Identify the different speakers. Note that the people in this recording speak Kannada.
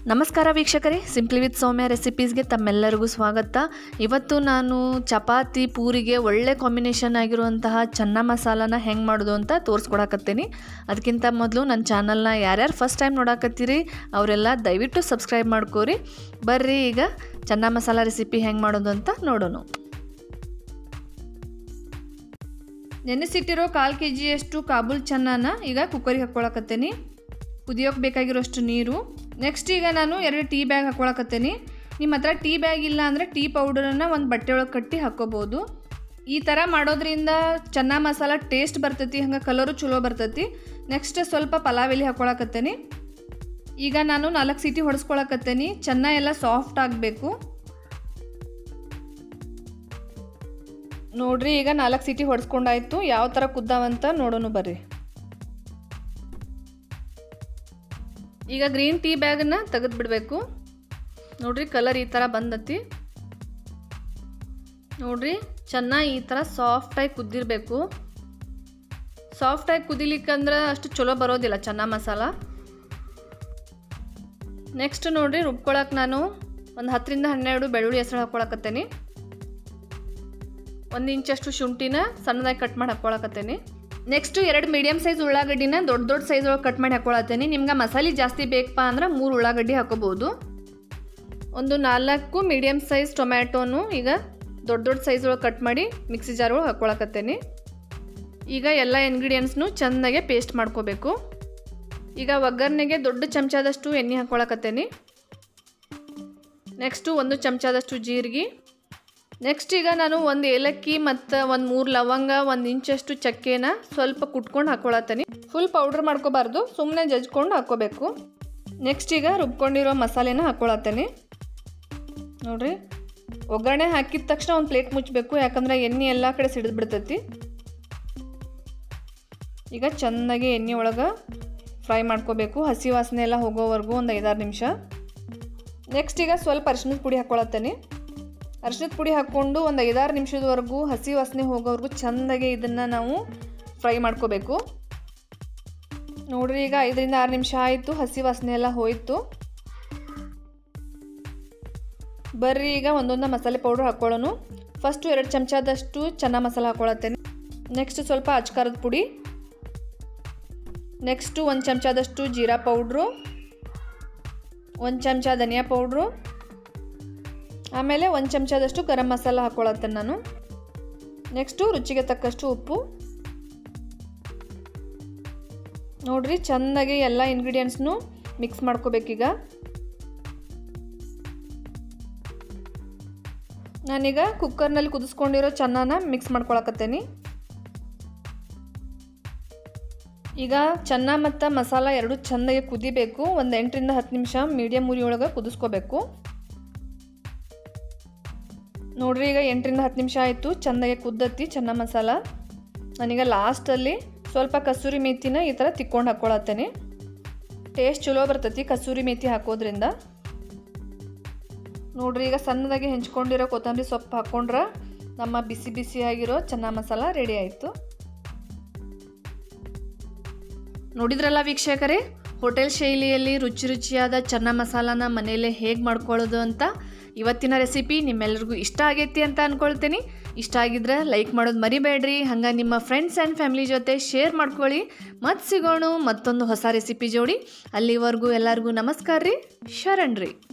Speaker 1: ನಮಸ್ಕಾರ ವೀಕ್ಷಕರೇ ಸಿಂಪ್ಲಿ ವಿತ್ ಸೌಮ್ಯ ರೆಸಿಪೀಸ್ಗೆ ತಮ್ಮೆಲ್ಲರಿಗೂ ಸ್ವಾಗತ ಇವತ್ತು ನಾನು ಚಪಾತಿ ಪೂರಿಗೆ ಒಳ್ಳೆ ಕಾಂಬಿನೇಷನ್ ಆಗಿರುವಂತಹ ಚನ್ನ ಮಸಾಲಾನ ಹೆಂಗೆ ಮಾಡೋದು ಅಂತ ತೋರಿಸ್ಕೊಡಕತ್ತೀನಿ ಅದಕ್ಕಿಂತ ಮೊದಲು ನನ್ನ ಚಾನಲ್ನ ಯಾರ್ಯಾರು ಫಸ್ಟ್ ಟೈಮ್ ನೋಡಕತ್ತೀರಿ ಅವರೆಲ್ಲ ದಯವಿಟ್ಟು ಸಬ್ಸ್ಕ್ರೈಬ್ ಮಾಡ್ಕೋರಿ ಬರ್ರಿ ಈಗ ಚನ್ನ ಮಸಾಲ ರೆಸಿಪಿ ಹೆಂಗೆ ಮಾಡೋದು ಅಂತ ನೋಡೋಣ ನೆನೆಸಿಟ್ಟಿರೋ ಕಾಲು ಕೆ ಜಿಯಷ್ಟು ಕಾಬೂಲ್ ಚನ್ನಾನ ಈಗ ಕುಕ್ಕರಿಗೆ ಹಾಕ್ಕೊಳಕತ್ತೇನಿ ಕುದಿಯೋಕೆ ಬೇಕಾಗಿರೋಷ್ಟು ನೀರು ನೆಕ್ಸ್ಟ್ ಈಗ ನಾನು ಎರಡು ಟೀ ಬ್ಯಾಗ್ ಹಾಕ್ಕೊಳಕತ್ತೇನಿ ನಿಮ್ಮ ಹತ್ರ ಟೀ ಬ್ಯಾಗ್ ಇಲ್ಲ ಅಂದರೆ ಟೀ ಪೌಡರನ್ನು ಒಂದು ಬಟ್ಟೆ ಒಳಗೆ ಕಟ್ಟಿ ಹಾಕ್ಕೋಬೋದು ಈ ಥರ ಮಾಡೋದ್ರಿಂದ ಚೆನ್ನ ಮಸಾಲ ಟೇಸ್ಟ್ ಬರ್ತೈತಿ ಹಂಗೆ ಕಲರು ಚಲೋ ಬರ್ತೈತಿ ನೆಕ್ಸ್ಟ್ ಸ್ವಲ್ಪ ಪಲಾವ್ ಎಲೆ ಹಾಕ್ಕೊಳಕತ್ತೇನಿ ಈಗ ನಾನು ನಾಲ್ಕು ಸೀಟಿ ಹೊಡೆಸ್ಕೊಳಕತ್ತೇನಿ ಚೆನ್ನ ಎಲ್ಲ ಸಾಫ್ಟ್ ಆಗಬೇಕು ನೋಡ್ರಿ ಈಗ ನಾಲ್ಕು ಸೀಟಿ ಹೊಡೆಸ್ಕೊಂಡಾಯ್ತು ಯಾವ ಥರ ಕುದ್ದಾವಂತ ನೋಡೋಣ ಬರ್ರಿ ಈಗ ಗ್ರೀನ್ ಟೀ ಬ್ಯಾಗನ್ನ ತೆಗೆದು ಬಿಡಬೇಕು ನೋಡ್ರಿ ಕಲರ್ ಈ ಥರ ಬಂದತಿ ನೋಡ್ರಿ ಚೆನ್ನಾಗಿ ಈ ಥರ ಸಾಫ್ಟಾಗಿ ಕುದ್ದಿರಬೇಕು ಸಾಫ್ಟಾಗಿ ಕುದಿಲಿಕ್ಕಂದ್ರೆ ಅಷ್ಟು ಚಲೋ ಬರೋದಿಲ್ಲ ಚೆನ್ನ ಮಸಾಲ ನೆಕ್ಸ್ಟ್ ನೋಡ್ರಿ ರುಬ್ಕೊಳಕ್ಕೆ ನಾನು ಒಂದು ಹತ್ತರಿಂದ ಹನ್ನೆರಡು ಬೆಳ್ಳುಳ್ಳಿ ಹೆಸರು ಹಾಕ್ಕೊಳಕತ್ತೇನಿ ಒಂದು ಇಂಚಷ್ಟು ಶುಂಠಿನ ಸಣ್ಣದಾಗಿ ಕಟ್ ಮಾಡಿ ಹಾಕ್ಕೊಳಕತ್ತೇನಿ ನೆಕ್ಸ್ಟು ಎರಡು ಮೀಡಿಯಮ್ ಸೈಜ್ ಉಳ್ಳಾಗಡ್ಡಿನ ದೊಡ್ಡ ದೊಡ್ಡ ಸೈಜ್ ಒಳಗೆ ಕಟ್ ಮಾಡಿ ಹಾಕ್ಕೊಳತ್ತೇನಿ ನಿಮ್ಗೆ ಮಸಾಲೆ ಜಾಸ್ತಿ ಬೇಕಪ್ಪ ಅಂದ್ರೆ ಮೂರು ಉಳ್ಳಾಗಡ್ಡಿ ಹಾಕೋಬೋದು ಒಂದು ನಾಲ್ಕು ಮೀಡಿಯಮ್ ಸೈಜ್ ಟೊಮ್ಯಾಟೋನು ಈಗ ದೊಡ್ಡ ದೊಡ್ಡ ಸೈಜ್ ಒಳಗೆ ಕಟ್ ಮಾಡಿ ಮಿಕ್ಸಿ ಜಾರ್ ಒಳಗೆ ಹಾಕ್ಕೊಳಕತ್ತೇನಿ ಈಗ ಎಲ್ಲ ಇಂಗ್ರೀಡಿಯೆಂಟ್ಸ್ನು ಚೆಂದಾಗೆ ಪೇಸ್ಟ್ ಮಾಡ್ಕೋಬೇಕು ಈಗ ಒಗ್ಗರಣೆಗೆ ದೊಡ್ಡ ಚಮಚದಷ್ಟು ಎಣ್ಣೆ ಹಾಕ್ಕೊಳಕತ್ತೇನಿ ನೆಕ್ಸ್ಟು ಒಂದು ಚಮಚದಷ್ಟು ಜೀರಿಗೆ ನೆಕ್ಸ್ಟ್ ಈಗ ನಾನು ಒಂದು ಏಲಕ್ಕಿ ಮತ್ತು ಒಂದು ಮೂರು ಲವಂಗ ಒಂದು ಇಂಚಷ್ಟು ಚಕ್ಕೆನ ಸ್ವಲ್ಪ ಕುಟ್ಕೊಂಡು ಹಾಕ್ಕೊಳತ್ತೀನಿ ಫುಲ್ ಪೌಡ್ರ್ ಮಾಡ್ಕೋಬಾರ್ದು ಸುಮ್ಮನೆ ಜಜ್ಕೊಂಡು ಹಾಕ್ಕೋಬೇಕು ನೆಕ್ಸ್ಟ್ ಈಗ ರುಬ್ಕೊಂಡಿರೋ ಮಸಾಲೆನ ಹಾಕ್ಕೊಳತ್ತೇನೆ ನೋಡ್ರಿ ಒಗ್ಗರಣೆ ಹಾಕಿದ ತಕ್ಷಣ ಒಂದು ಪ್ಲೇಟ್ ಮುಚ್ಚಬೇಕು ಯಾಕಂದ್ರೆ ಎಣ್ಣೆ ಎಲ್ಲ ಕಡೆ ಸಿಡಿದು ಬಿಡ್ತೈತಿ ಈಗ ಚೆನ್ನಾಗಿ ಎಣ್ಣೆ ಒಳಗೆ ಫ್ರೈ ಮಾಡ್ಕೋಬೇಕು ಹಸಿ ವಾಸನೆ ಎಲ್ಲ ಹೋಗೋವರೆಗೂ ಒಂದು ಐದಾರು ನಿಮಿಷ ನೆಕ್ಸ್ಟ್ ಈಗ ಸ್ವಲ್ಪ ಅರಿಶಿನದ ಪುಡಿ ಹಾಕ್ಕೊಳತ್ತೇನೆ ಅರಿಶಿನದ ಪುಡಿ ಹಾಕ್ಕೊಂಡು ಒಂದು ಐದಾರು ನಿಮಿಷದವರೆಗೂ ಹಸಿ ವಾಸನೆ ಹೋಗೋವರೆಗೂ ಚೆಂದಾಗಿ ಇದನ್ನು ನಾವು ಫ್ರೈ ಮಾಡ್ಕೋಬೇಕು ನೋಡ್ರಿ ಈಗ ಐದರಿಂದ ಆರು ನಿಮಿಷ ಆಯಿತು ಹಸಿ ವಾಸನೆ ಎಲ್ಲ ಹೋಯಿತು ಬರ್ರಿ ಈಗ ಒಂದೊಂದು ಮಸಾಲೆ ಪೌಡ್ರ್ ಹಾಕ್ಕೊಳ್ಳೋನು ಫಸ್ಟು ಎರಡು ಚಮಚದಷ್ಟು ಚೆನ್ನ ಮಸಾಲೆ ಹಾಕ್ಕೊಳತ್ತೇನೆ ನೆಕ್ಸ್ಟ್ ಸ್ವಲ್ಪ ಅಚ್ಕಾರದ ಪುಡಿ ನೆಕ್ಸ್ಟು ಒಂದು ಚಮಚದಷ್ಟು ಜೀರಾ ಪೌಡ್ರು ಒಂದು ಚಮಚ ಧನಿಯಾ ಪೌಡ್ರು ಆಮೇಲೆ ಒಂದು ಚಮಚದಷ್ಟು ಗರಂ ಮಸಾಲ ಹಾಕ್ಕೊಳತ್ತೇನೆ ನಾನು ನೆಕ್ಸ್ಟು ರುಚಿಗೆ ತಕ್ಕಷ್ಟು ಉಪ್ಪು ನೋಡ್ರಿ ಚೆಂದಾಗಿ ಎಲ್ಲ ಇಂಗ್ರೀಡಿಯೆಂಟ್ಸ್ನು ಮಿಕ್ಸ್ ಮಾಡ್ಕೋಬೇಕೀಗ ನಾನೀಗ ಕುಕ್ಕರ್ನಲ್ಲಿ ಕುದಿಸ್ಕೊಂಡಿರೋ ಚೆನ್ನಾನ ಮಿಕ್ಸ್ ಮಾಡ್ಕೊಳಕತ್ತೇನಿ ಈಗ ಚೆನ್ನ ಮತ್ತು ಮಸಾಲ ಎರಡು ಚೆಂದಾಗಿ ಕುದಿಬೇಕು ಒಂದು ಎಂಟರಿಂದ ಹತ್ತು ನಿಮಿಷ ಮೀಡಿಯಮ್ ಉರಿ ಒಳಗೆ ಕುದಿಸ್ಕೋಬೇಕು ನೋಡ್ರಿ ಈಗ ಎಂಟರಿಂದ ಹತ್ತು ನಿಮಿಷ ಆಯಿತು ಚೆಂದಾಗಿ ಕುದ್ದತ್ತಿ ಚೆನ್ನ ಮಸಾಲ ನಾನೀಗ ಲಾಸ್ಟಲ್ಲಿ ಸ್ವಲ್ಪ ಕಸೂರಿ ಮೇಥಿನ ಈ ಥರ ತಿಕ್ಕೊಂಡು ಹಾಕ್ಕೊಳತ್ತೇನೆ ಟೇಸ್ಟ್ ಚಲೋ ಬರ್ತೈತಿ ಕಸೂರಿ ಮೇಥಿ ಹಾಕೋದ್ರಿಂದ ನೋಡ್ರಿ ಈಗ ಸಣ್ಣದಾಗಿ ಹೆಂಚ್ಕೊಂಡಿರೋ ಕೊತ್ತಂಬರಿ ಸೊಪ್ಪು ಹಾಕ್ಕೊಂಡ್ರೆ ನಮ್ಮ ಬಿಸಿ ಬಿಸಿಯಾಗಿರೋ ಚೆನ್ನ ಮಸಾಲ ರೆಡಿ ಆಯಿತು ನೋಡಿದ್ರಲ್ಲ ವೀಕ್ಷಕರೇ ಹೋಟೆಲ್ ಶೈಲಿಯಲ್ಲಿ ರುಚಿ ರುಚಿಯಾದ ಚೆನ್ನ ಮಸಾಲಾನ ಮನೆಯಲ್ಲೇ ಹೇಗೆ ಮಾಡ್ಕೊಳ್ಳೋದು ಅಂತ ಇವತ್ತಿನ ರೆಸಿಪಿ ನಿಮ್ಮೆಲ್ಲರಿಗೂ ಇಷ್ಟ ಆಗೈತಿ ಅಂತ ಅಂದ್ಕೊಳ್ತೀನಿ ಇಷ್ಟ ಆಗಿದ್ರೆ ಲೈಕ್ ಮಾಡೋದು ಮರಿಬೇಡ್ರಿ ಹಂಗೆ ನಿಮ್ಮ ಫ್ರೆಂಡ್ಸ್ ಆ್ಯಂಡ್ ಫ್ಯಾಮಿಲಿ ಜೊತೆ ಶೇರ್ ಮಾಡ್ಕೊಳ್ಳಿ ಮತ್ತೆ ಸಿಗೋಣ ಮತ್ತೊಂದು ಹೊಸ ರೆಸಿಪಿ ಜೋಡಿ ಅಲ್ಲಿವರೆಗೂ ಎಲ್ಲರಿಗೂ ನಮಸ್ಕಾರ ರೀ ಶರಣ್ ರೀ